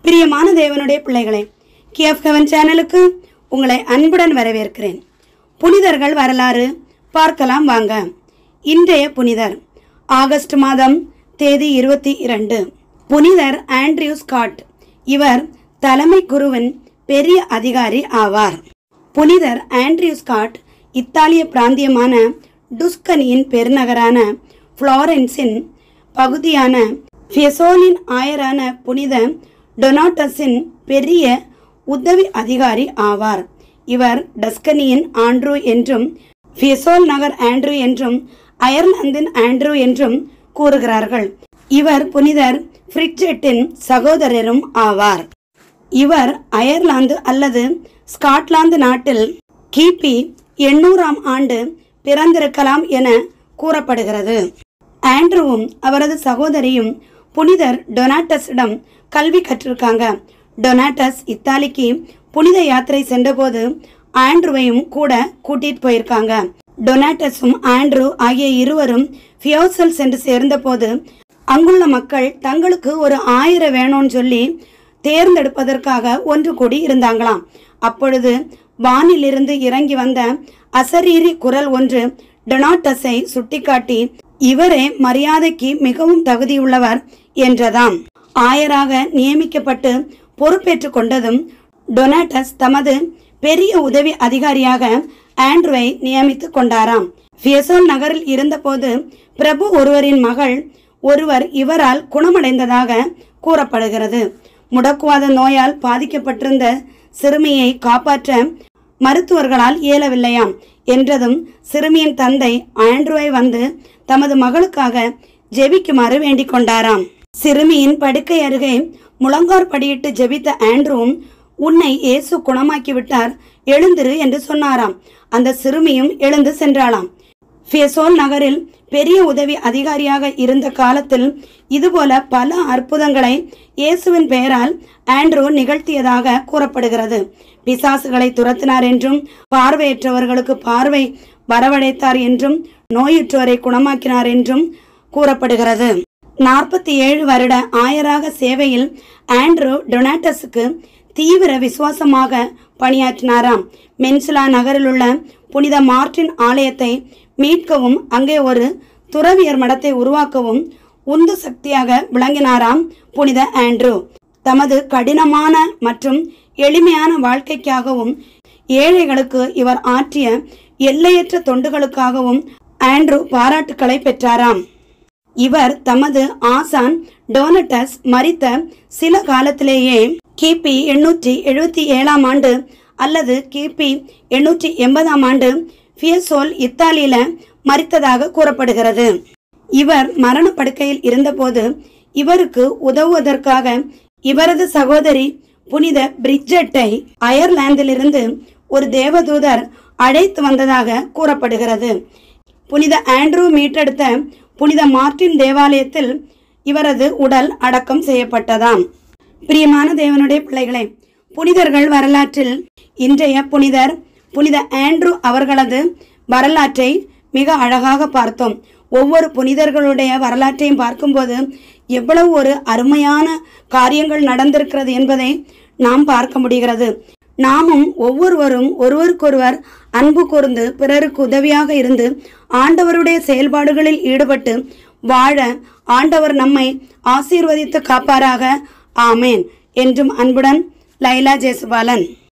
பிரியமான தேவனுடைய பிள்ளைகளே கிஎஃப் ஹெவன் சேனலுக்கு உங்களை அன்புடன் வரவேற்கிறேன் புனிதர்கள் வரலாறு பார்க்கலாம் வாங்க இன்றைய புனிதர் ஆகஸ்ட் மாதம் தேதி இருபத்தி இரண்டு புனிதர் ஆண்ட்ரியூ ஸ்காட் இவர் தலைமை குருவின் பெரிய அதிகாரி ஆவார் புனிதர் ஆண்ட்ரியூ ஸ்காட் இத்தாலிய பிராந்தியமான டுஸ்கனியின் பெருநகரான புளோரன்ஸின் பகுதியான ஃபியசோலின் ஆயரான புனித டொனாட்டஸின் பெரிய உதவி அதிகாரி ஆவார் இவர் டஸ்கனியின் ஆண்ட்ரூ என்றும் ஃபியசோல் நகர் ஆண்ட்ரூ என்றும் அயர்லாந்தின் ஆண்ட்ரூ என்றும் கூறுகிறார்கள் இவர் புனிதர் ஃப்ரிட்ஜெட்டின் சகோதரரும் ஆவார் இவர் அயர்லாந்து அல்லது ஸ்காட்லாந்து நாட்டில் கிபி எண்ணூறாம் ஆண்டு பிறந்திருக்கலாம் என கூறப்படுகிறது ஆண்ட்ரூவும் அவரது சகோதரியும் புனிதர் டொனாட்டஸிடம் கல்வி கற்றிருக்காங்க டொனாட்டஸ் இத்தாலிக்கு புனித யாத்திரை சென்றபோது ஆண்ட்ரூவையும் கூட கூட்டிட்டு போயிருக்காங்க டொனாட்டஸும் ஆண்ட்ரூ ஆகிய இருவரும் ஃபியோசல் சென்று சேர்ந்தபோது அங்குள்ள மக்கள் தங்களுக்கு ஒரு ஆயிரம் வேணும்னு சொல்லி தேர்ந்தெடுப்பதற்காக ஒன்று கூடி இருந்தாங்களாம் அப்பொழுது வானிலிருந்து இறங்கி வந்த அசரீரி குரல் ஒன்று டொனாட்டஸை சுட்டிக்காட்டி இவரே மரியாதைக்கு மிகவும் தகுதியுள்ளவர் என்றதாம் ஆயராக நியமிக்கப்பட்டு பொறுப்பேற்றுக் கொண்டதும் டொனாட்டஸ் தமது பெரிய உதவி அதிகாரியாக ஆண்ட்ருவை நியமித்துக் கொண்டாராம் ஃபியசோல் நகரில் இருந்தபோது பிரபு ஒருவரின் மகள் ஒருவர் இவரால் குணமடைந்ததாக கூறப்படுகிறது முடக்குவாத நோயால் பாதிக்கப்பட்டிருந்த சிறுமியை காப்பாற்ற மருத்துவர்களால் இயலவில்லையாம் என்றதும் சிறுமியின் தந்தை ஆண்ட்ருவை வந்து தமது மகளுக்காக ஜெபிக்குமாறு வேண்டிக் கொண்டாராம் சிறுமியின் படுக்கை அருகே முழங்கார் படியிட்டு ஜெபித்த ஆண்ட்ரூவும் உன்னை இயேசு குணமாக்கி விட்டார் எழுந்திரு என்று சொன்னாராம் அந்த சிறுமியும் எழுந்து சென்றாளாம் ஃபியசோல் நகரில் பெரிய உதவி அதிகாரியாக இருந்த காலத்தில் இதுபோல பல அற்புதங்களை இயேசுவின் பெயரால் ஆண்ட்ரூ நிகழ்த்தியதாக கூறப்படுகிறது பிசாசுகளை துரத்தினார் என்றும் பார்வையற்றவர்களுக்கு பார்வை வரவழைத்தார் என்றும் நோயுற்றோரை குணமாக்கினார் என்றும் கூறப்படுகிறது நாற்பத்தி ஏழு வருட ஆயராக சேவையில் ஆண்ட்ரூ டொனாட்டஸுக்கு தீவிர விசுவாசமாக பணியாற்றினாராம் மென்சுலா நகரில் உள்ள புனித மார்டின் ஆலயத்தை மீட்கவும் அங்கே ஒரு துறவியர் மடத்தை உருவாக்கவும் உந்து சக்தியாக விளங்கினாராம் புனித ஆண்ட்ரூ தமது கடினமான மற்றும் எளிமையான வாழ்க்கைக்காகவும் ஏழைகளுக்கு இவர் ஆற்றிய எல்லையற்ற தொண்டுகளுக்காகவும் ஆண்ட்ரூ பாராட்டுக்களை பெற்றாராம் இவர் தமது ஆசான் டோனட்டஸ் மரித்த சில காலத்திலேயே கிபி எண்ணூற்றி எழுபத்தி ஏழாம் ஆண்டு அல்லது கிபி எண்ணூற்றி எண்பதாம் ஆண்டு ஃபியசோல் இத்தாலியில மரித்ததாக கூறப்படுகிறது இவர் மரண படுக்கையில் இருந்தபோது இவருக்கு உதவுவதற்காக இவரது சகோதரி புனித பிரிட்ஜெட்டை அயர்லாந்திலிருந்து ஒரு தேவதூதர் அழைத்து வந்ததாக கூறப்படுகிறது புனித ஆண்ட்ரூ மீட்டெடுத்த புனித மார்ட்டின் தேவாலயத்தில் இவரது உடல் அடக்கம் செய்யப்பட்டதாம் பிரியமான தேவனுடைய பிள்ளைகளே புனிதர்கள் வரலாற்றில் இன்றைய புனிதர் புனித ஆண்ட்ரூ அவர்களது வரலாற்றை மிக அழகாக பார்த்தோம் ஒவ்வொரு புனிதர்களுடைய வரலாற்றையும் பார்க்கும்போது எவ்வளவு ஒரு அருமையான காரியங்கள் நடந்திருக்கிறது என்பதை நாம் பார்க்க முடிகிறது நாமும் ஒவ்வொருவரும் ஒருவருக்கொருவர் அன்பு கூர்ந்து பிறருக்கு உதவியாக இருந்து ஆண்டவருடைய செயல்பாடுகளில் ஈடுபட்டு வாழ ஆண்டவர் நம்மை ஆசீர்வதித்து காப்பாராக ஆமேன் என்றும் அன்புடன் லைலா ஜேசுபாலன்